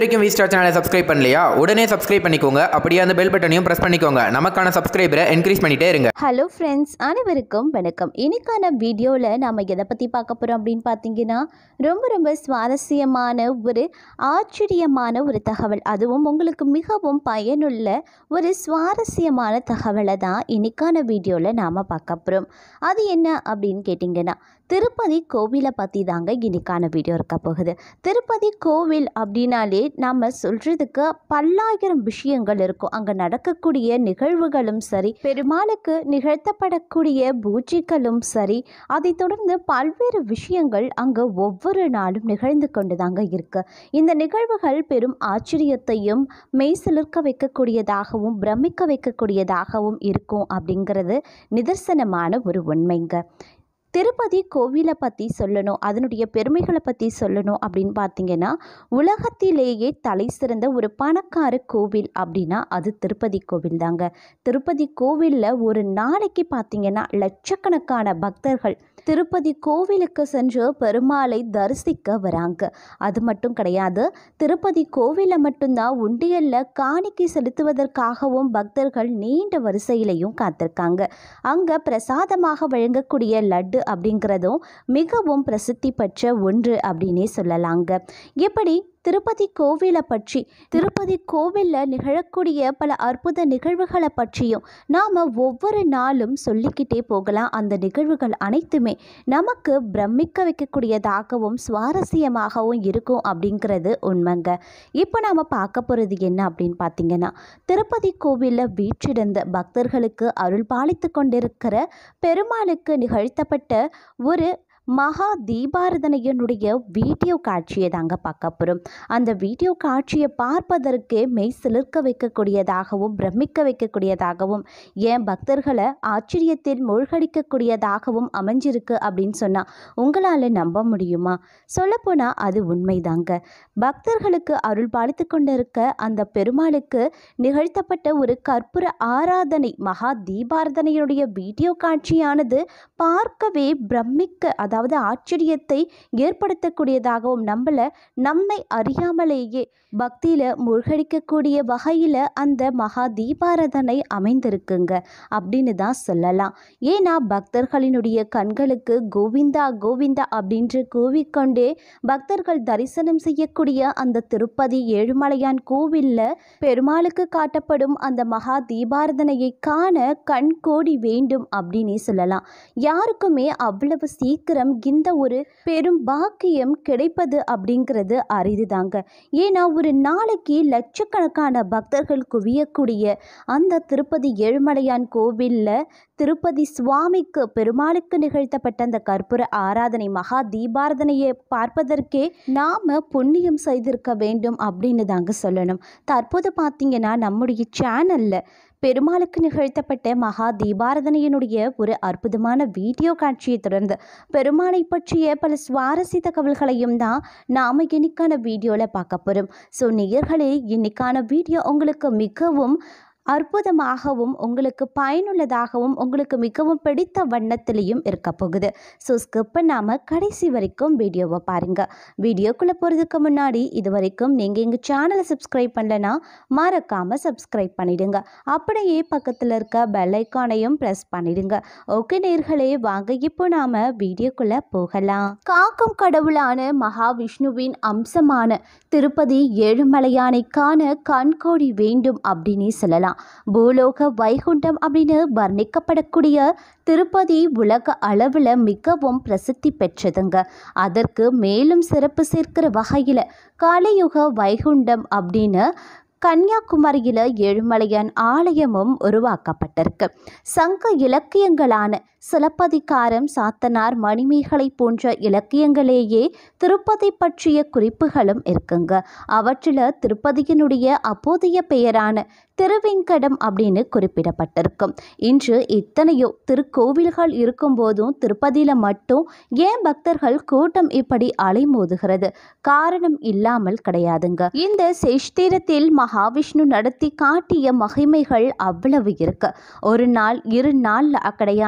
வரைக்கும் V star சேனலை subscribe பண்ணலையா உடனே சப்ஸ்கிரைப் பண்ணிக்கோங்க அப்படியே அந்த பெல் பட்டனையும் ப்ரெஸ் பண்ணிக்கோங்க நமக்கான சப்ஸ்கிரைபரை என்கரேஜ் பண்ணிட்டே இருங்க ஹலோ ஃப்ரெண்ட்ஸ் அனைவருக்கும் வணக்கம் இன்னைக்கான வீடியோவில் நாம் எதை பற்றி பார்க்க போகிறோம் அப்படின்னு பார்த்தீங்கன்னா ரொம்ப ரொம்ப சுவாரஸ்யமான ஒரு ஆச்சரியமான ஒரு தகவல் அதுவும் உங்களுக்கு மிகவும் பயனுள்ள ஒரு சுவாரஸ்யமான தகவலை தான் இன்னைக்கான வீடியோவில் நாம் பார்க்க போகிறோம் அது என்ன அப்படின்னு கேட்டிங்கன்னா திருப்பதி கோவிலை பற்றி தாங்க இன்னைக்கான வீடியோ இருக்க போகுது திருப்பதி கோவில் அப்படின்னாலே நாம் சொல்கிறதுக்கு பல்லாயிரம் விஷயங்கள் இருக்கும் அங்கே நடக்கக்கூடிய நிகழ்வுகளும் சரி பெருமாளுக்கு நிகழ்த்தப்படக்கூடிய பூஜைகளும் சரி அதைத் தொடர்ந்து பல்வேறு விஷயங்கள் அங்கே ஒவ்வொரு நாளும் நிகழ்ந்து கொண்டு தாங்க இருக்கு இந்த நிகழ்வுகள் பெரும் ஆச்சரியத்தையும் மெய் சிலிர்க்க வைக்கக்கூடியதாகவும் பிரமிக்க வைக்கக்கூடியதாகவும் இருக்கும் அப்படிங்கிறது நிதர்சனமான ஒரு உண்மைங்க திருப்பதி கோவிலை பற்றி சொல்லணும் அதனுடைய பெருமைகளை பற்றி சொல்லணும் அப்படின்னு பார்த்தீங்கன்னா உலகத்திலேயே தலை சிறந்த ஒரு பணக்கார கோவில் அப்படின்னா அது திருப்பதி கோவில் தாங்க திருப்பதி கோவிலில் ஒரு நாளைக்கு பார்த்தீங்கன்னா லட்சக்கணக்கான பக்தர்கள் திருப்பதி கோவிலுக்கு சென்று பெருமாளை தரிசிக்க வராங்க அது மட்டும் கிடையாது திருப்பதி கோவிலில் மட்டும்தான் உண்டியலில் காணிக்கை செலுத்துவதற்காகவும் பக்தர்கள் நீண்ட வரிசையிலையும் காத்திருக்காங்க அங்கே பிரசாதமாக வழங்கக்கூடிய லட்டு அப்படிங்கிறதும் மிகவும் பிரசித்தி பெற்ற ஒன்று அப்படின்னே சொல்லலாங்க இப்படி திருப்பதி கோவிலை பற்றி திருப்பதி கோவிலில் நிகழக்கூடிய பல அற்புத நிகழ்வுகளை பற்றியும் நாம் ஒவ்வொரு நாளும் சொல்லிக்கிட்டே போகலாம் அந்த நிகழ்வுகள் அனைத்துமே நமக்கு பிரமிக்க வைக்கக்கூடியதாகவும் சுவாரஸ்யமாகவும் இருக்கும் அப்படிங்கிறது உண்மைங்க இப்போ நாம் பார்க்க போகிறது என்ன அப்படின்னு பார்த்தீங்கன்னா திருப்பதி கோவிலில் வீற்றிருந்த பக்தர்களுக்கு அருள் பாலித்து கொண்டிருக்கிற பெருமாளுக்கு நிகழ்த்தப்பட்ட ஒரு மகா தீபாரதனையனுடைய வீடியோ காட்சியை தாங்க பார்க்க போகிறோம் அந்த வீடியோ காட்சியை பார்ப்பதற்கே மெய் சிலிர்க்க வைக்கக்கூடியதாகவும் பிரமிக்க வைக்கக்கூடியதாகவும் ஏன் பக்தர்களை ஆச்சரியத்தில் மூழ்கடிக்கக்கூடியதாகவும் அமைஞ்சிருக்கு அப்படின்னு சொன்னால் உங்களால் நம்ப முடியுமா சொல்லப்போனால் அது உண்மைதாங்க பக்தர்களுக்கு அருள் பாலித்து கொண்டிருக்க அந்த பெருமாளுக்கு நிகழ்த்தப்பட்ட ஒரு கற்பூர ஆராதனை மகா தீபாரதனையுடைய வீடியோ காட்சியானது பார்க்கவே பிரமிக்க அதாவது ஆச்சரியத்தை ஏற்படுத்தக்கூடியதாகவும் நம்மளை நம்மை அறியாமலேயே பக்தியில் மூழ்கடிக்கக்கூடிய வகையில் அந்த மகா தீபாரதனை அமைந்திருக்குங்க அப்படின்னு தான் சொல்லலாம் ஏன்னா பக்தர்களினுடைய கண்களுக்கு கோவிந்தா கோவிந்தா அப்படின்று கூவிக்கொண்டே பக்தர்கள் தரிசனம் செய்யக்கூடிய அந்த திருப்பதி ஏழுமலையான் கோவிலில் பெருமாளுக்கு காட்டப்படும் அந்த மகா தீபாரதனையை காண கண் கோடி வேண்டும் அப்படின்னே சொல்லலாம் யாருக்குமே அவ்வளவு சீக்கிரம் இந்த ஒரு பெரும் பாக்கியம் கிடைப்பது அப்படிங்கிறது அரிதுதாங்க ஏன்னா ஒரு நாளைக்கு லட்சக்கணக்கான பக்தர்கள் குவியக்கூடிய அந்த திருப்பதி ஏழுமலையான் கோவிலில் திருப்பதி சுவாமிக்கு பெருமாளுக்கு நிகழ்த்தப்பட்ட அந்த கற்பூர ஆராதனை மகா தீபாரதனையை பார்ப்பதற்கே நாம புண்ணியம் செய்திருக்க வேண்டும் அப்படின்னு தாங்க சொல்லணும் தற்போது பார்த்தீங்கன்னா நம்முடைய சேனலில் பெருமாளுக்கு நிகழ்த்தப்பட்ட மகா தீபாரதனையினுடைய ஒரு அற்புதமான வீடியோ காட்சியை தொடர்ந்து பெருமாளை பற்றிய பல சுவாரஸ்ய தகவல்களையும் தான் நாம் இன்னைக்கான வீடியோவில் பார்க்க போகிறோம் ஸோ நேயர்களே இன்னைக்கான வீடியோ உங்களுக்கு மிகவும் அற்புதமாகவும் உங்களுக்கு பயனுள்ளதாகவும் உங்களுக்கு மிகவும் பிடித்த வண்ணத்திலையும் இருக்க போகுது ஸோ ஸ்கிப் பண்ணாமல் கடைசி வரைக்கும் வீடியோவை பாருங்கள் வீடியோக்குள்ளே போகிறதுக்கு முன்னாடி இது வரைக்கும் நீங்கள் எங்கள் சேனலை சப்ஸ்கிரைப் பண்ணலனா மறக்காமல் சப்ஸ்கிரைப் பண்ணிடுங்க அப்படியே பக்கத்தில் இருக்க பெல் ஐக்கானையும் ப்ரெஸ் பண்ணிடுங்க ஓகே நேர்களே வாங்க இப்போ நாம் வீடியோக்குள்ளே போகலாம் காக்கும் கடவுளான மகாவிஷ்ணுவின் அம்சமான திருப்பதி ஏழுமலையானை காண கண்கோடி வேண்டும் அப்படின்னே சொல்லலாம் பூலோக வைகுண்டம் அப்படின்னு வர்ணிக்கப்படக்கூடிய திருப்பதி உலக அளவில் மிகவும் பிரசித்தி பெற்றதுங்க அதற்கு மேலும் சிறப்பு சேர்க்கிற வகையில் கலியுக வைகுண்டம் அப்படின்னு கன்னியாகுமரியில் ஏழுமலையான் ஆலயமும் உருவாக்கப்பட்டிருக்கு சங்க இலக்கியங்களான சிலப்பதிகாரம் சாத்தனார் மணிமேகலை போன்ற இலக்கியங்களேயே திருப்பதி பற்றிய குறிப்புகளும் இருக்குங்க அவற்றில் திருப்பதியினுடைய அப்போதைய பெயரான திருவெங்கடம் அப்படின்னு குறிப்பிடப்பட்டிருக்கும் இன்று இத்தனையோ திருக்கோவில்கள் இருக்கும்போதும் திருப்பதியில் மட்டும் ஏன் பக்தர்கள் கூட்டம் இப்படி அலைமோதுகிறது காரணம் இல்லாமல் கிடையாதுங்க இந்த சேஷ்தீரத்தில் மகாவிஷ்ணு நடத்தி காட்டிய மகிமைகள் அவ்வளவு இருக்கு ஒரு நாள் இரு நாள் கிடையாது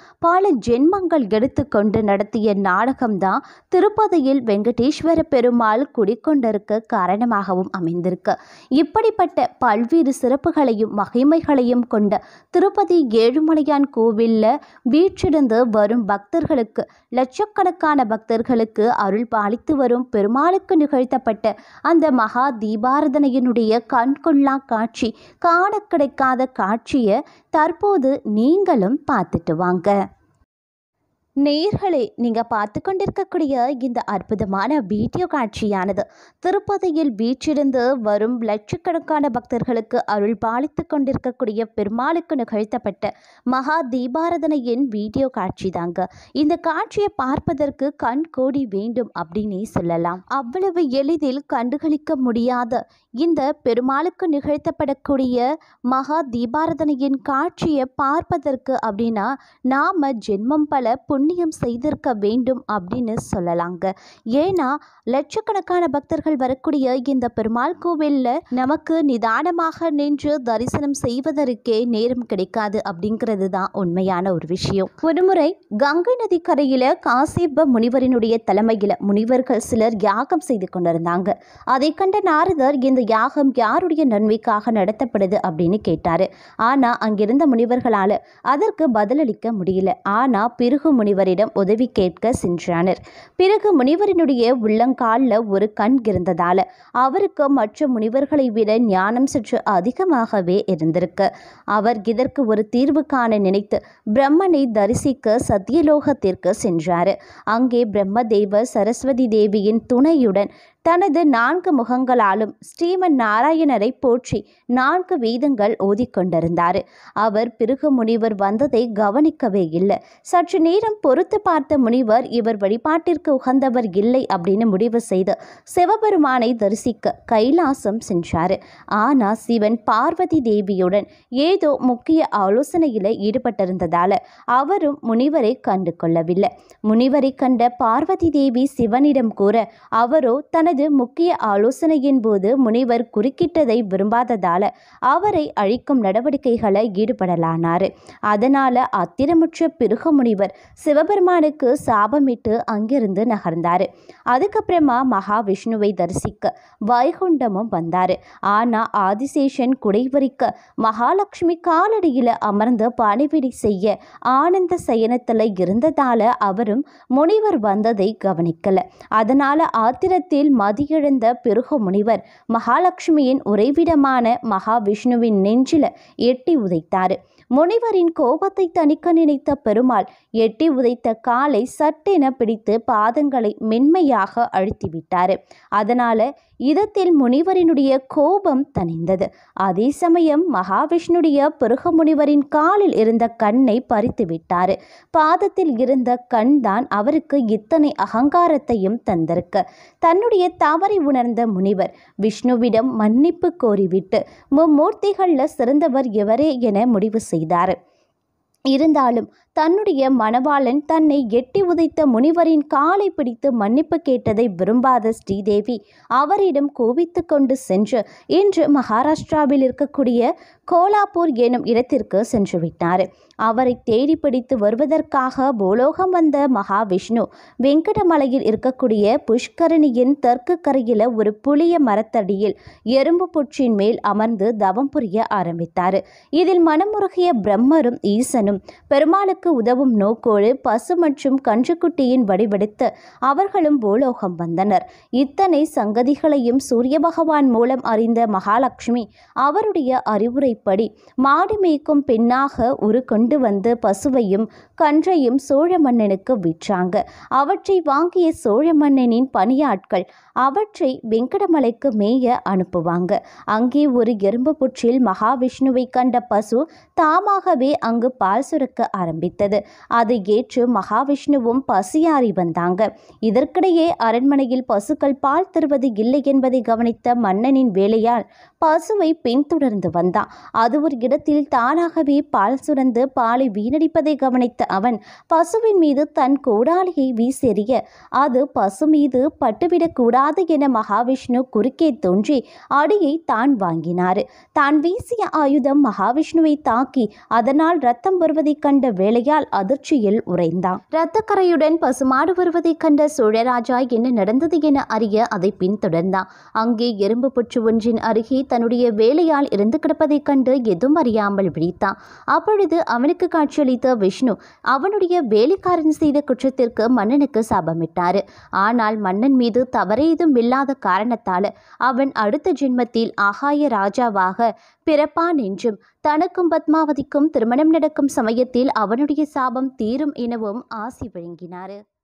பல ஜென்மங்கள் எடுத்துக்கொண்டு நடத்திய நாடகம்தான் திருப்பதியில் வெங்கடேஸ்வர பெருமாள் குடிக்கொண்டிருக்க காரணமாகவும் அமைந்திருக்கு இப்படிப்பட்ட பல்வேறு சிறப்புகளையும் மகிமைகளையும் கொண்ட திருப்பதி ஏழுமலையான் கோவிலில் வீற்றிருந்து வரும் பக்தர்களுக்கு லட்சக்கணக்கான பக்தர்களுக்கு அருள் பாலித்து வரும் பெருமாளுக்கு நிகழ்த்தப்பட்ட அந்த மகா தீபாரதனையினுடைய கண்கொள்ளா காட்சி காண கிடைக்காத காட்சியை தற்போது நீங்களும் பார்த்துட்டு வாங்க நேயர்களே நீங்கள் பார்த்து கொண்டிருக்கக்கூடிய இந்த அற்புதமான வீடியோ காட்சியானது திருப்பதியில் வீற்றிருந்து வரும் லட்சக்கணக்கான பக்தர்களுக்கு அருள் பாலித்து கொண்டிருக்கக்கூடிய பெருமாளுக்கு நிகழ்த்தப்பட்ட மகா தீபாரதனையின் வீடியோ காட்சி தாங்க இந்த காட்சியை பார்ப்பதற்கு கண் கோடி வேண்டும் அப்படின்னே சொல்லலாம் அவ்வளவு எளிதில் கண்டுகளிக்க முடியாத இந்த பெருமாளுக்கு நிகழ்த்தப்படக்கூடிய மகா தீபாரதனையின் காட்சியை பார்ப்பதற்கு அப்படின்னா நாம் ஜென்மம் பல புண்ணியம் செய்திருக்க வேண்டும் அப்படின்னு சொல்லலாங்க ஏன்னா லட்சக்கணக்கான பக்தர்கள் வரக்கூடிய இந்த பெருமாள் கோவிலில் நமக்கு நிதானமாக நின்று தரிசனம் செய்வதற்கே நேரம் கிடைக்காது அப்படிங்கிறது தான் உண்மையான ஒரு விஷயம் ஒருமுறை கங்கை நதி கரையில் காசிப்ப முனிவரினுடைய தலைமையில் முனிவர்கள் சிலர் யாகம் செய்து கொண்டிருந்தாங்க அதை கண்ட நாரதர் இந்த யாகம் யாருடைய நன்மைக்காக நடத்தப்படுது அப்படின்னு கேட்டாரு ஆனா அங்கிருந்த முனிவர்களால் அதற்கு பதிலளிக்க முடியல ஆனா பிருகு முனிவரிடம் உதவி கேட்க சென்றனர் பிறகு முனிவரினுடைய உள்ளங்காலில் ஒரு கண் இருந்ததால அவருக்கு மற்ற முனிவர்களை விட ஞானம் சற்று அதிகமாகவே இருந்திருக்கு அவர் இதற்கு ஒரு தீர்வு காண நினைத்து பிரம்மனை தரிசிக்க சத்தியலோகத்திற்கு சென்றார் அங்கே பிரம்மதேவர் சரஸ்வதி தேவியின் துணையுடன் தனது நான்கு முகங்களாலும் ஸ்ரீமன் நாராயணரை போற்றி நான்கு வேதங்கள் ஓதிக்கொண்டிருந்தார் அவர் பிருகு முனிவர் வந்ததை கவனிக்கவே இல்லை சற்று நேரம் பொறுத்து பார்த்த முனிவர் இவர் வழிபாட்டிற்கு உகந்தவர் இல்லை அப்படின்னு முடிவு செய்து சிவபெருமானை தரிசிக்க கைலாசம் சென்றார் ஆனால் சிவன் பார்வதி தேவியுடன் ஏதோ முக்கிய ஆலோசனையில் ஈடுபட்டிருந்ததால் அவரும் முனிவரை கண்டு கொள்ளவில்லை முனிவரை கண்ட பார்வதி தேவி சிவனிடம் கூற அவரோ தனது முக்கிய ஆலோசனையின் போது முனிவர் குறுக்கிட்டதை விரும்பாததால அவரை அழிக்கும் நடவடிக்கைகளை ஈடுபடலானார் அதனால ஆத்திரமுற்ற பிருக முனிவர் சிவபெருமானுக்கு சாபமிட்டு அங்கிருந்து நகர்ந்தார் அதுக்கப்புறமா மகாவிஷ்ணுவை தரிசிக்க வைகுண்டமும் வந்தார் ஆனா ஆதிசேஷன் குடைவரிக்க மகாலட்சுமி காலடியில் அமர்ந்து பணிவிடை செய்ய ஆனந்த சயனத்தில் இருந்ததால அவரும் முனிவர் வந்ததை கவனிக்கல அதனால ஆத்திரத்தில் மதியிழந்த பிருக முனிவர் மகாலட்சுமியின் உறைவிடமான மகாவிஷ்ணுவின் நெஞ்சில எட்டி உதைத்தார் முனிவரின் கோபத்தை தணிக்க நினைத்த பெருமாள் எட்டி உதைத்த காலை சட்டென பிடித்து பாதங்களை மென்மையாக அழுத்திவிட்டார் அதனால இதத்தில் முனிவரினுடைய கோபம் தணிந்தது அதே சமயம் மகாவிஷ்ணுடைய பிருக முனிவரின் காலில் இருந்த கண்ணை பறித்து விட்டார் பாதத்தில் இருந்த கண் தான் அவருக்கு இத்தனை அகங்காரத்தையும் தந்திருக்கு தன்னுடைய தவறை உணர்ந்த முனிவர் விஷ்ணுவிடம் மன்னிப்பு கோரிவிட்டு மும்மூர்த்திகளில் சிறந்தவர் எவரே என முடிவு செய்தார் இருந்தாலும் தன்னுடைய மணவாளன் தன்னை எட்டி உதைத்த முனிவரின் காலை பிடித்து மன்னிப்பு கேட்டதை விரும்பாத ஸ்ரீதேவி அவரிடம் கோபித்து கொண்டு சென்று இன்று மகாராஷ்டிராவில் இருக்கக்கூடிய கோலாப்பூர் எனும் இடத்திற்கு சென்று விட்டார் அவரை தேடி பிடித்து வருவதற்காக பூலோகம் வந்த மகாவிஷ்ணு வெங்கடமலையில் இருக்கக்கூடிய புஷ்கரணியின் தெற்கு கரையில் ஒரு புளிய மரத்தடியில் எறும்பு புற்றின் மேல் அமர்ந்து தவம் புரிய ஆரம்பித்தார் இதில் மனமுருகிய பிரம்மரும் ஈசனும் பெருமாளுக்கு உதவும் நோக்கோடு பசு மற்றும் கன்றுக்குட்டியின் வடிவெடுத்து அவர்களும் பூலோகம் வந்தனர் இத்தனை சங்கதிகளையும் சூரிய பகவான் மூலம் அறிந்த மகாலட்சுமி அவருடைய அறிவுரைப்படி மாடு மேய்க்கும் பெண்ணாக உரு கொண்டு வந்து பசுவையும் கன்றையும் சோழ மன்னனுக்கு விற்றாங்க அவற்றை வாங்கிய சோழ மன்னனின் பணியாட்கள் அவற்றை வெங்கடமலைக்கு மேய அனுப்புவாங்க அங்கே ஒரு எறும்பு புற்றில் மகாவிஷ்ணுவை கண்ட பசு தாமாகவே அங்கு பால் சுரக்க ஆரம்பித்தது அதை ஏற்று மகாவிஷ்ணுவும் பசியாறி வந்தாங்க இதற்கிடையே அரண்மனையில் பசுக்கள் பால் தருவது இல்லை என்பதை கவனித்த மன்னனின் வேலையால் பசுவை பின்தொடர்ந்து வந்தான் அது ஒரு இடத்தில் தானாகவே பால் சுரந்து பாலை வீணடிப்பதை கவனித்த அவன் பசுவின் மீது தன் கோடாலியை வீசெறிய அது பசு மீது பட்டுவிடக்கூடாது என மகாவிஷ்ணு குறுக்கே தோன்றி அடியை தான் வாங்கினார் தான் வீசிய ஆயுதம் மகாவிஷ்ணுவை தாக்கி அதனால் ரத்தம் வருவதைக் கண்ட வேளையால் அதிர்ச்சியில் உறைந்தான் இரத்தக்கரையுடன் பசுமாடு வருவதைக் கண்ட சோழராஜா என்ன நடந்தது என அறிய அதை பின்தொடர்ந்தான் அங்கே எறும்பு புற்று ஒன்றின் அருகே தன்னுடைய வேலையால் இருந்து கிடப்பதைக் கண்டு எதுவும் அறியாமல் விழித்தான் அப்பொழுது அவனுக்கு காட்சியளித்த விஷ்ணு அவனுடைய வேலைக்காரன் செய்த குற்றத்திற்கு மன்னனுக்கு சாபமிட்டார் ஆனால் மன்னன் மீது தவறேதும் இல்லாத காரணத்தால் அவன் அடுத்த ஜென்மத்தில் ஆகாய ராஜாவாக பிறப்பான் என்றும் தனக்கும் பத்மாவதிக்கும் திருமணம் நடக்கும் சமயத்தில் அவனுடைய சாபம் தீரும் எனவும் ஆசி வழங்கினார்